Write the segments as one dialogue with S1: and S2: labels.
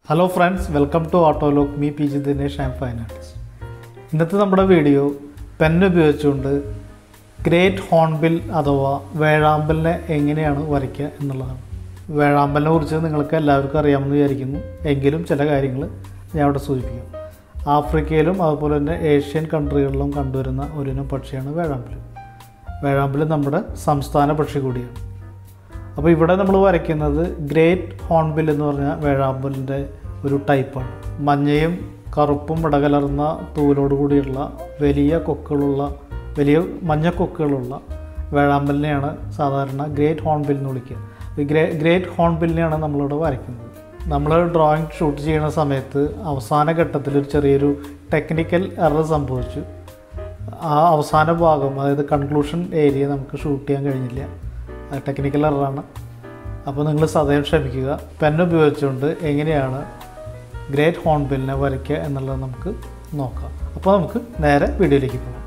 S1: hello friends welcome to ഓട്ടോലോക്ക് മീ P G Dinesh and fine artist ഇന്നത്തെ നമ്മുടെ വീഡിയോ പെൻ ഉപയോഗിച്ചുകൊണ്ട് ഗ്രേറ്റ് ഹോൺബിൽ അഥവാ വേഴാമ്പലിനെ എങ്ങനെയാണ് വരയ്ക്കുക എന്നുള്ളതാണ് വേഴാമ്പലിനെ കുറിച്ച് നിങ്ങൾക്ക് എല്ലാവർക്കും അറിയാമെന്ന് വിചാരിക്കുന്നു എങ്കിലും ചില കാര്യങ്ങൾ ഞാൻ അവിടെ സൂചിപ്പിക്കും ആഫ്രിക്കയിലും അതുപോലെ തന്നെ ഏഷ്യൻ കൺട്രികളിലും കണ്ടുവരുന്ന ഒരിനം പക്ഷിയാണ് വേഴാമ്പൽ വേഴാമ്പൽ നമ്മുടെ സംസ്ഥാന പക്ഷി കൂടിയാണ് അപ്പോൾ ഇവിടെ നമ്മൾ വരയ്ക്കുന്നത് ഗ്രേറ്റ് ഹോൺബിൽ എന്ന് പറഞ്ഞ വേഴാമ്പലിൻ്റെ ഒരു ടൈപ്പാണ് മഞ്ഞയും കറുപ്പും ഇടകലർന്ന തൂലോട് കൂടിയുള്ള വലിയ കൊക്കുകളുള്ള വലിയ മഞ്ഞ കൊക്കുകളുള്ള വേഴാമ്പലിനെയാണ് സാധാരണ ഗ്രേറ്റ് ഹോൺബിൽ എന്ന് വിളിക്കുക ഈ ഗ്രേ ഗ്രേറ്റ് ഹോൺബിലിനെയാണ് നമ്മളിവിടെ വരയ്ക്കുന്നത് നമ്മൾ ഡ്രോയിങ് ഷൂട്ട് ചെയ്യുന്ന സമയത്ത് അവസാന ഘട്ടത്തിൽ ഒരു ചെറിയൊരു ടെക്നിക്കൽ എറർ സംഭവിച്ചു ആ അവസാന ഭാഗം അതായത് കൺക്ലൂഷൻ ഏരിയ നമുക്ക് ഷൂട്ട് ചെയ്യാൻ കഴിഞ്ഞില്ല ടെക്നിക്കൽ എററാണ് അപ്പോൾ നിങ്ങൾ സദയം ക്ഷമിക്കുക പെൻ ഉപയോഗിച്ചുകൊണ്ട് എങ്ങനെയാണ് ഗ്രേറ്റ് ഹോൺബിലിനെ വരയ്ക്കുക എന്നുള്ളത് നമുക്ക് നോക്കാം അപ്പോൾ നമുക്ക് നേരെ വീഡിയോയിലേക്ക് പോകാം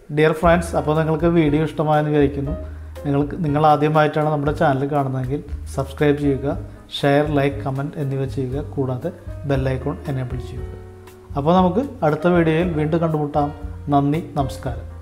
S1: ഡിയർ ഫ്രണ്ട്സ് അപ്പോൾ നിങ്ങൾക്ക് വീഡിയോ ഇഷ്ടമായെന്ന് വിചാരിക്കുന്നു നിങ്ങൾക്ക് നിങ്ങൾ ആദ്യമായിട്ടാണ് നമ്മുടെ ചാനൽ കാണുന്നതെങ്കിൽ സബ്സ്ക്രൈബ് ചെയ്യുക ഷെയർ ലൈക്ക് കമൻറ്റ് എന്നിവ ചെയ്യുക കൂടാതെ ബെല്ലൈക്കോൺ എനേബിൾ ചെയ്യുക അപ്പോൾ നമുക്ക് അടുത്ത വീഡിയോയിൽ വീണ്ടും കണ്ടുമുട്ടാം നന്ദി നമസ്കാരം